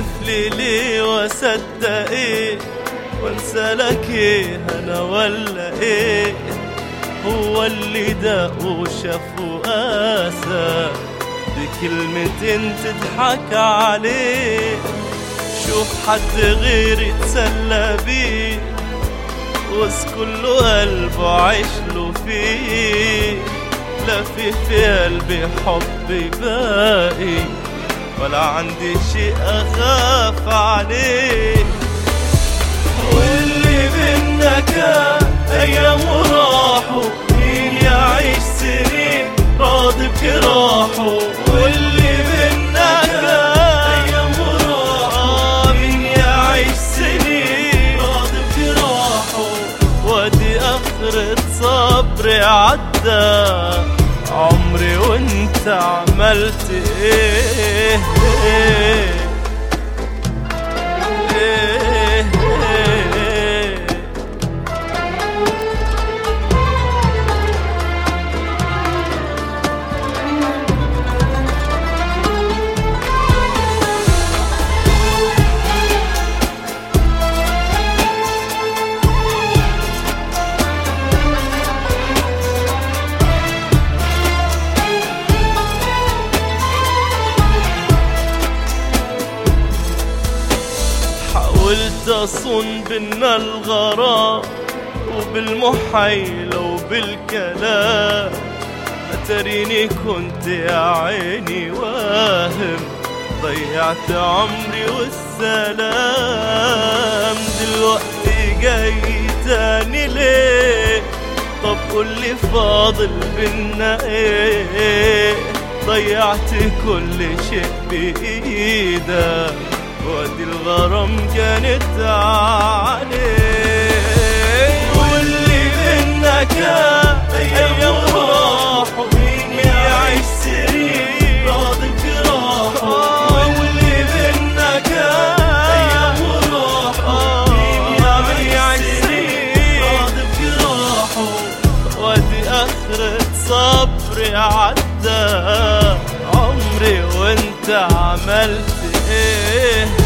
احلف لي ليه واصدق ايه وانسى لك ايه انا ولا ايه هو اللي داق وشاف وقاسى بكلمتين تضحك عليه شوف حد غيري تسلى بيه وس كله قلبه عيش له فيه لا في في قلبي حب باقي ولا عندي شيء اخاف عليه واللي بينا كان ايام راحوا مين يعيش سنين راضي بجراحه واللي بينا كان ايام راحوا مين يعيش سنين راضي بجراحه وادي اخرة صبري عدى عمري وانت عملت ايه, إيه إيه إيه حاولت أصون بينا الغرام وبالمحايلة وبالكلام أتريني كنت يا عيني واهم ضيعت عمري والسلام دلوقتي جاي تاني ليه طب قولي فاضل بينا ايه ضيعت كل شيء بإيدك وادي الغرام كانت عليه واللي بينا كان ايام راحوا مين يعيش سنين راضي بجراحه واللي بينا كان ايام راحوا مين يعيش سنين راضي بجراحه وادي اخرة صبري عدى عمري وانت عملت ايه